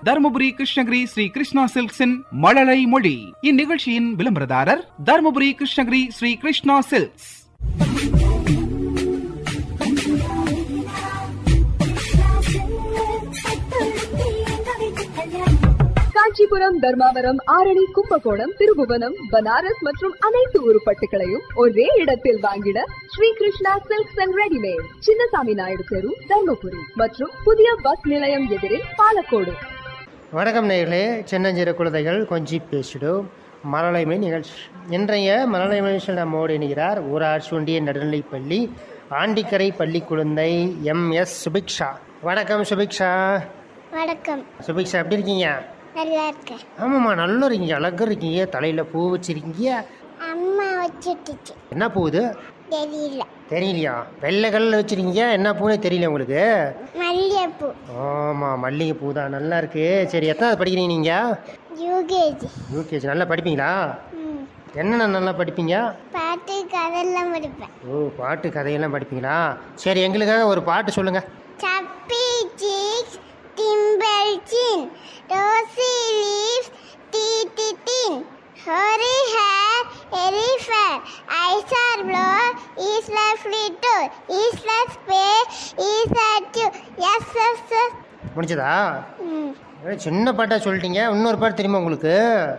தருமபுரி கிருஷ்ணகிரி ஸ்ரீ கிருஷ்ணா சில்க்ஸின் மழலை மொழி இந்நிகழ்ச்சியின் விளம்பரதாரர் தருமபுரி கிருஷ்ணகிரி ஸ்ரீ கிருஷ்ணா சில்க்ஸ் காஞ்சிபுரம் தர்மாவரம் ஆரணி கும்பகோணம் திருபுவனம் பனாரஸ் மற்றும் அனைத்து உருப்பட்டுகளையும் ஒரே இடத்தில் வாங்கிட Sri Krishna Silks and readymade Chinnasamy Naidu தெரு தர்மபுரி மற்றும் புதிய பஸ் நிலையம் எதிரில் பாலக்கோடு வணக்கம் நேர்களே சின்னஞ்சிறு குழந்தைகள் கொஞ்சி பேசிடும் மழலைமை நிகழ்ச்சி இன்றைய மழலைமை நிகழ்ச்சியில் நம்மோடு இணைகிறார் ஊராட்சி ஒன்றிய நடுநிலைப்பள்ளி ஆண்டிக்கரை பள்ளி குழந்தை எம் எஸ் சுபிக்ஷா வணக்கம் சுபிக்ஷா வணக்கம் சுபிக்ஷா எப்படி இருக்கீங்க நல்லா இருக்கேன் ஆமாம்மா நல்லா இருக்கீங்க அழகாக இருக்கீங்க தலையில் பூ வச்சிருக்கீங்க அம்மா வச்சுட்டுச்சு என்ன பூ இது தெரியல தெரியலையா வெள்ளை கல்லில் வச்சிருக்கீங்க என்ன பூனே தெரியல உங்களுக்கு மல்லிகைப்பூ ஆமாம் மல்லிகை பூ தான் நல்லா இருக்கு சரி எத்தனாவது படிக்கிறீங்க நீங்கள் யூகேஜி யூகேஜி நல்லா படிப்பீங்களா ம் என்னென்ன நல்லா படிப்பீங்க பாட்டு கதெல்லாம் படிப்பேன் ஓ பாட்டு கதையெல்லாம் படிப்பீங்களா சரி எங்களுக்காக ஒரு பாட்டு சொல்லுங்க chubby cheeks dimple chin rosy lips teeth within curly hair very fair eyes are blue is lovely too teacher's pet is that you yes yes yes முடிஞ்சதா ம் ஏய், சின்ன பாட்டா சொல்லிட்டீங்க இன்னொரு பாட்டு தெரியுமா உங்களுக்கு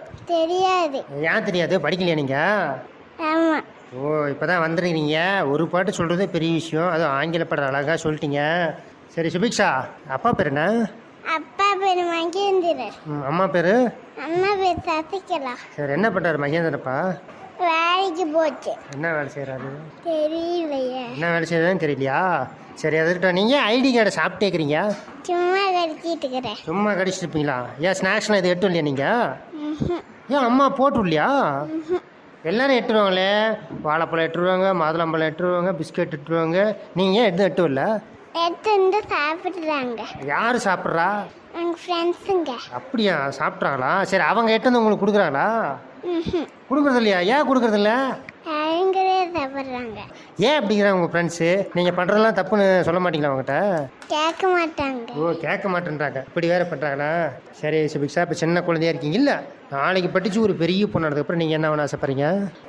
தெரியாது ஏன் தெரியாது படிக்கலையா நீங்கள் ஆமாம் ஓ இப்போ தான் வந்துருக்கீங்க ஒரு பாட்டு சொல்கிறதே பெரிய விஷயம் அதுவும் ஆங்கில பாடம் அழகாக சொல்லிட்டீங்க சரி சுபிக்ஷா அப்பா பேர் என்ன அப்பா பேர் மகேந்திரர் ம், அம்மா பேர் அம்மா பேர் சசிகலா சரி என்ன பண்ணுறாரு மகேந்திரப்பா வேலைக்கு போச்சு என்ன வேலை செய்கிறாரு தெரியலையே என்ன வேலை செய்யறதுன்னு தெரியலையா சரி அதுக்கிட்ட நீங்கள் ஐடி கார்டை சாப்பிட்டேக்கிறீங்க சும்மா கடிச்சிட்டு இருக்கிறேன் சும்மா கடிச்சிட்டு இருப்பீங்களா ஏன் ஸ்நாக்ஸ்லாம் இது எட்டும் இல்லையா நீங்கள் ம்ஹும். ஏன் அம்மா போட்டு இல்லையா எல்லாரும் எட்டுருவாங்களே வாழைப்பழம் எட்டுருவாங்க மாதுளம்பழம் எட்டுருவாங்க பிஸ்கட் எட்டுருவாங்க நீங்கள் எதுவும் எட்டும் இல்லை எடுத்து வந்து சாப்பிடுறாங்க யார் சாப்பிட்றா எங்கள் ஃப்ரெண்ட்ஸுங்க அப்படியா சாப்பிட்றாங்களா சரி அவங்க எட்டு வந்து உங்களுக்கு கொடுக்குறாங்களா ம்ஹும். கொடுக்குறது இல்லையா ஏன் கொடுக்குறது இல்லை அவங்களே சாப்பிட்றாங்க ஏன் அப்படிங்கிறாங்க உங்கள் ஃப்ரெண்ட்ஸு நீங்கள் பண்ணுறதெல்லாம் தப்புன்னு சொல்ல மாட்டீங்களா அவங்ககிட்ட கேட்க மாட்டாங்க ஓ கேட்க மாட்டேன்றாங்க இப்படி வேற பண்ணுறாங்களா சரி சுபிக்ஷா இப்போ சின்ன குழந்தையா இருக்கீங்கல்ல நாளைக்கு படித்து ஒரு பெரிய பொண்ணானதுக்கப்புறம் நீங்கள் என்ன பண்ண ஆசைப்படுறீங்க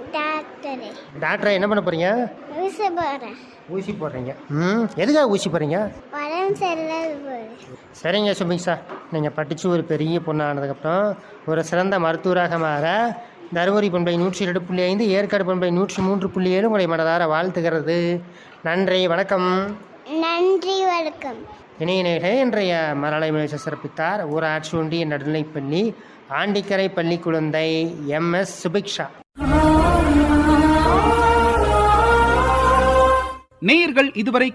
டாக்டரு டாக்டரா என்ன பண்ண போகிறீங்க ஊச போகிறேன் ஊசி போடுறீங்க ம் எதுக்காக ஊசி போடுறீங்க உடம்பு சரியில்லாத போகுது சரிங்க சுபிக்ஷா நீங்கள் படித்து ஒரு பெரிய பொண்ணானதுக்கப்புறம் ஒரு சிறந்த மருத்துவராக மாற தருமபுரி பண்பை நூற்றி ரெண்டு புள்ளி ஐந்து ஏற்காடு பண்பை நூற்றி மூன்று புள்ளி ஏழு உங்களை மனதார வாழ்த்துகிறது நன்றி வணக்கம் நன்றி வணக்கம் இணையினர்களே இன்றைய மரலை முயற்சி சிறப்பித்தார் ஊராட்சி ஒன்றிய நடுநிலைப்பள்ளி ஆண்டிக்கரை பள்ளி குழந்தை எம் எஸ் சுபிக்ஷா நேயர்கள் இதுவரை